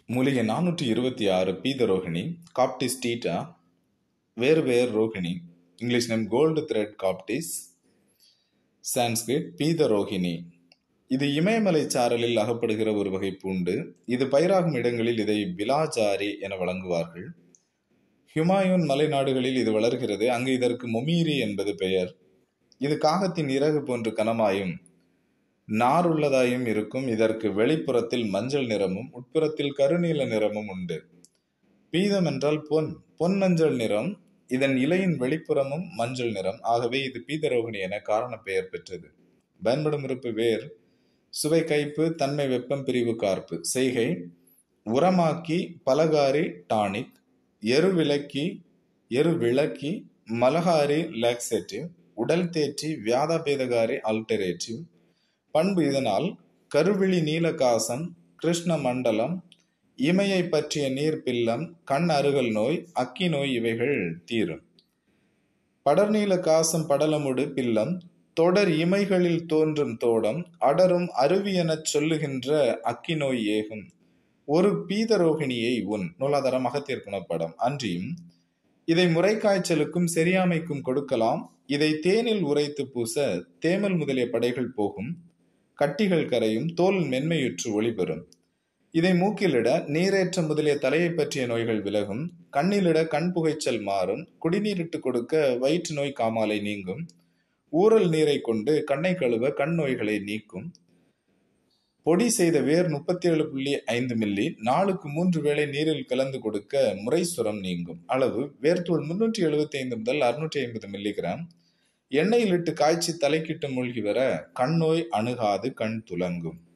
மூலிகை நானூற்றி இருபத்தி ஆறு பீதரோகிணி காப்டிஸ் டீட்டா வேறு வேறு ரோகிணி English name gold thread Coptis Sanskrit பீதரோகிணி இது இமயமலை சாரலில் அகப்படுகிற ஒரு வகை பூண்டு இது பயிராகும் இடங்களில் இதை பிலாஜாரி என வழங்குவார்கள் ஹுமாயூன் மலைநாடுகளில் இது வளர்கிறது அங்கு இதற்கு மொமீரி என்பது பெயர் இது காகத்தின் இறகு போன்று கனமாயும் நாருள்ளதாயும் இருக்கும் இதற்கு வெளிப்புறத்தில் மஞ்சள் நிறமும் உட்புறத்தில் கருநீல நிறமும் உண்டு பீதம் என்றால் பொன் பொன் மஞ்சள் நிறம் இதன் இலையின் வெளிப்புறமும் மஞ்சள் நிறம் ஆகவே இது பீதரோகிணி என காரண பெயர் பெற்றது பயன்படும் உறுப்பு வேர் சுவை கைப்பு தன்மை வெப்பம் பிரிவு கார்ப்பு செய்கை உரமாக்கி பலகாரி டானிக் எரு விளக்கி எரு விளக்கி மலகாரி லாக்ஸேட்டிவ் உடல் தேற்றி வியாதபேதகாரி ஆல்டரேட்டிவ் பண்பு இதனால் கருவிழி நீலகாசம் கிருஷ்ண மண்டலம் இமையை பற்றிய நீர் பில்லம் கண் அருகல் நோய் அக்கி நோய் இவைகள் தீரும் படர்நீல காசம் படலமுடு பில்லம் தொடர் இமைகளில் தோன்றும் தோடம் அடரும் அருவி எனச் சொல்லுகின்ற அக்கி நோய் ஏகும் ஒரு பீதரோகிணியை உன் நூலாதாரம் அகத்திற்குணப்படம் அன்றியும் இதை முறைக்காய்ச்சலுக்கும் செரியாமைக்கும் கொடுக்கலாம் இதை தேனில் உரைத்து பூச தேமல் முதலிய படைகள் போகும் கட்டிகள் கரையும் தோல் மென்மையுற்று ஒளிபெறும் இதை மூக்கிலிட நீரேற்ற முதலிய தலையை பற்றிய நோய்கள் விலகும் கண்ணிலிட கண் புகைச்சல் மாறும் குடிநீரிட்டு கொடுக்க வயிற்று நோய் காமாலை நீங்கும் ஊறல் நீரை கொண்டு கண்ணை கழுவ கண் நோய்களை நீக்கும் பொடி செய்த வேர் முப்பத்தி ஏழு புள்ளி ஐந்து மில்லி நாளுக்கு மூன்று வேளை நீரில் கலந்து கொடுக்க முறைசுரம் நீங்கும் அளவு வேர்த்தூள் முன்னூற்றி எழுபத்தி ஐந்து முதல் அறுநூற்றி ஐம்பது மில்லிகிராம் எண்ணெயில் இட்டு காய்ச்சி தலைக்கிட்டு மூழ்கி வர கண் நோய் அணுகாது கண் துலங்கும்